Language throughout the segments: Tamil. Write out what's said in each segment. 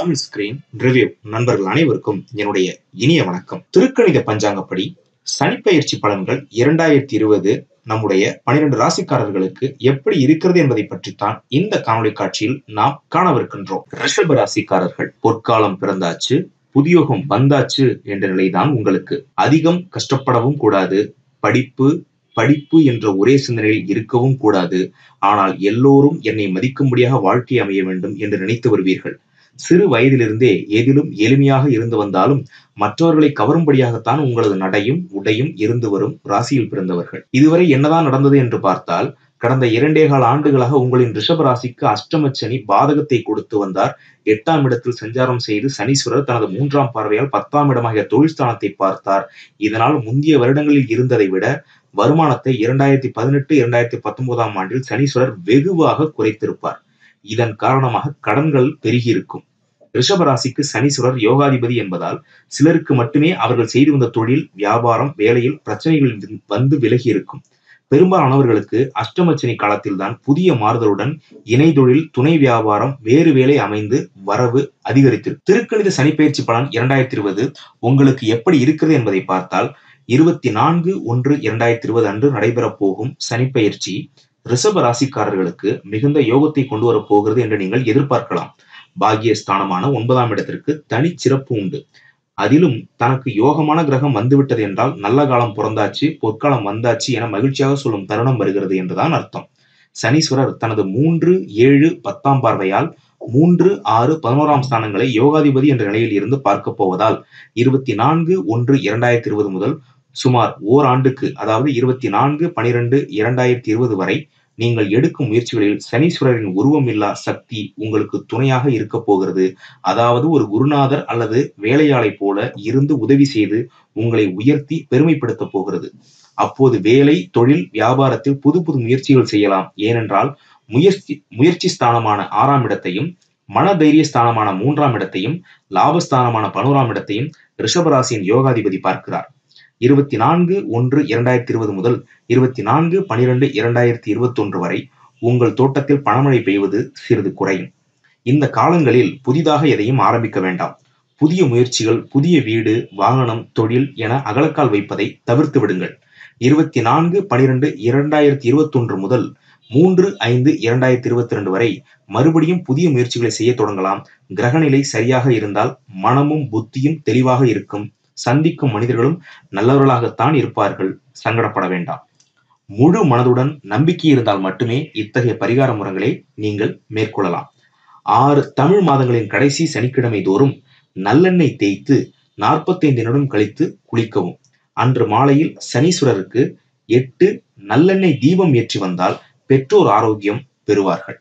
தமிழ் ஸ்கிரீன் ரிவ்யூ நண்பர்கள் அனைவருக்கும் என்னுடைய இனிய வணக்கம் திருக்கணித பஞ்சாங்கப்படி சனிப்பெயர்ச்சி பலன்கள் இரண்டாயிரத்தி இருபது நம்முடைய பனிரெண்டு ராசிக்காரர்களுக்கு எப்படி இருக்கிறது என்பதை பற்றித்தான் இந்த காணொளி காட்சியில் நாம் காணவிருக்கின்றோம் ரிஷப ராசிக்காரர்கள் பொற்காலம் பிறந்தாச்சு புதியோகம் வந்தாச்சு என்ற நிலைதான் உங்களுக்கு அதிகம் கஷ்டப்படவும் கூடாது படிப்பு படிப்பு என்ற ஒரே சிந்தனையில் இருக்கவும் கூடாது ஆனால் எல்லோரும் என்னை மதிக்கும்படியாக வாழ்க்கை அமைய வேண்டும் என்று நினைத்து வருவீர்கள் சிறு வயதிலிருந்தே எதிலும் எளிமையாக இருந்து வந்தாலும் மற்றவர்களை கவரும்படியாகத்தான் உங்களது நடையும் உடையும் இருந்து வரும் ராசியில் பிறந்தவர்கள் இதுவரை என்னதான் நடந்தது என்று பார்த்தால் கடந்த இரண்டே கால ஆண்டுகளாக உங்களின் ரிஷப ராசிக்கு அஷ்டம சனி பாதகத்தை கொடுத்து வந்தார் எட்டாம் இடத்தில் சஞ்சாரம் செய்து சனீஸ்வரர் தனது மூன்றாம் பார்வையால் பத்தாம் இடமாகிய தொழில் ஸ்தானத்தை பார்த்தார் இதனால் முந்தைய வருடங்களில் இருந்ததை விட வருமானத்தை இரண்டாயிரத்தி பதினெட்டு இரண்டாயிரத்தி பத்தொன்பதாம் ஆண்டில் சனீஸ்வரர் வெகுவாக குறைத்திருப்பார் இதன் காரணமாக கடன்கள் பெருகியிருக்கும் ரிஷபராசிக்கு சனீஸ்வரர் யோகாதிபதி என்பதால் சிலருக்கு மட்டுமே அவர்கள் செய்து வந்த தொழில் வியாபாரம் வேலையில் பிரச்சனைகள் வந்து விலகி இருக்கும் பெரும்பாலானவர்களுக்கு அஷ்டமச்சனி காலத்தில்தான் புதிய மாறுதலுடன் இணை தொழில் துணை வியாபாரம் வேறு வேலை அமைந்து வரவு அதிகரித்திருக்கும் திருக்கணித சனிப்பயிற்சி பலன் இரண்டாயிரத்தி இருபது உங்களுக்கு எப்படி இருக்கிறது என்பதை பார்த்தால் இருபத்தி நான்கு ஒன்று இரண்டாயிரத்தி இருபது அன்று நடைபெறப் போகும் சனிப்பெயர்ச்சி ரிஷப ராசிக்காரர்களுக்கு மிகுந்த யோகத்தை கொண்டு வரப் போகிறது என்று நீங்கள் எதிர்பார்க்கலாம் பாகியஸ்தானமான ஒன்பதாம் இடத்திற்கு தனி சிறப்பு உண்டு அதிலும் தனக்கு யோகமான கிரகம் வந்துவிட்டது என்றால் நல்ல காலம் பிறந்தாச்சு பொற்காலம் வந்தாச்சு என மகிழ்ச்சியாக சொல்லும் தருணம் வருகிறது என்றுதான் அர்த்தம் சனீஸ்வரர் தனது மூன்று ஏழு பத்தாம் பார்வையால் மூன்று ஆறு பதினோராம் ஸ்தானங்களை யோகாதிபதி என்ற நிலையில் இருந்து பார்க்க போவதால் இருபத்தி நான்கு ஒன்று இரண்டாயிரத்தி இருபது முதல் சுமார் ஓராண்டுக்கு அதாவது இருபத்தி நான்கு பனிரெண்டு இரண்டாயிரத்தி இருபது வரை நீங்கள் எடுக்கும் முயற்சிகளில் சனீஸ்வரரின் உருவமில்லா சக்தி உங்களுக்கு துணையாக இருக்க போகிறது அதாவது ஒரு குருநாதர் அல்லது வேலையாளை போல இருந்து உதவி செய்து உங்களை உயர்த்தி பெருமைப்படுத்த போகிறது அப்போது வேலை தொழில் வியாபாரத்தில் புது புது முயற்சிகள் செய்யலாம் ஏனென்றால் முயற்சி முயற்சி ஸ்தானமான ஆறாம் இடத்தையும் மன தைரிய ஸ்தானமான மூன்றாம் இடத்தையும் லாபஸ்தானமான பதினோராம் இடத்தையும் ரிஷபராசியின் யோகாதிபதி பார்க்கிறார் இருபத்தி நான்கு ஒன்று இரண்டாயிரத்தி இருபது முதல் இருபத்தி நான்கு பனிரெண்டு இரண்டாயிரத்தி இருபத்தி ஒன்று வரை உங்கள் தோட்டத்தில் பணமழை பெய்வது சிறிது குறையும் இந்த காலங்களில் புதிதாக எதையும் ஆரம்பிக்க வேண்டாம் புதிய முயற்சிகள் புதிய வீடு வாகனம் தொழில் என அகலக்கால் வைப்பதை தவிர்த்து விடுங்கள் இருபத்தி நான்கு பனிரெண்டு இரண்டாயிரத்தி இருபத்தி ஒன்று முதல் மூன்று ஐந்து இரண்டாயிரத்தி இருபத்தி ரெண்டு வரை மறுபடியும் புதிய முயற்சிகளை செய்ய தொடங்கலாம் கிரகநிலை சரியாக இருந்தால் மனமும் புத்தியும் தெளிவாக இருக்கும் சந்திக்கும் மனிதர்களும் நல்லவர்களாகத்தான் இருப்பார்கள் சங்கடப்பட வேண்டாம் முழு மனதுடன் நம்பிக்கை இருந்தால் மட்டுமே இத்தகைய பரிகார முறைகளை நீங்கள் மேற்கொள்ளலாம் ஆறு தமிழ் மாதங்களின் கடைசி சனிக்கிழமை தோறும் நல்லெண்ணெய் தேய்த்து நாற்பத்தைந்து நிமிடம் கழித்து குளிக்கவும் அன்று மாலையில் சனீஸ்வரருக்கு எட்டு நல்லெண்ணெய் தீபம் ஏற்றி வந்தால் பெற்றோர் ஆரோக்கியம் பெறுவார்கள்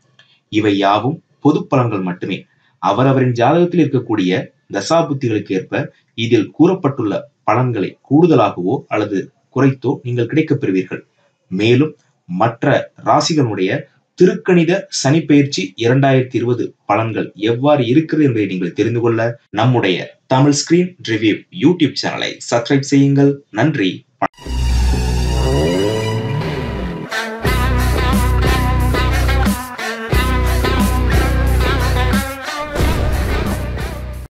இவை யாவும் பொது பலன்கள் மட்டுமே அவரவரின் ஜாதகத்தில் இருக்கக்கூடிய தசாபுத்திகளுக்கு ஏற்ப இதில் கூறப்பட்டுள்ள பலன்களை கூடுதலாகவோ அல்லது குறைத்தோ நீங்கள் கிடைக்கப் பெறுவீர்கள் மேலும் மற்ற ராசிகளுடைய திருக்கணித சனிப்பெயர்ச்சி இரண்டாயிரத்தி இருபது பலன்கள் எவ்வாறு இருக்கிறது என்பதை நீங்கள் தெரிந்து கொள்ள நம்முடைய தமிழ் ஸ்கிரீன் ரிவ்யூ யூடியூப் சேனலை சப்ஸ்கிரைப் செய்யுங்கள் நன்றி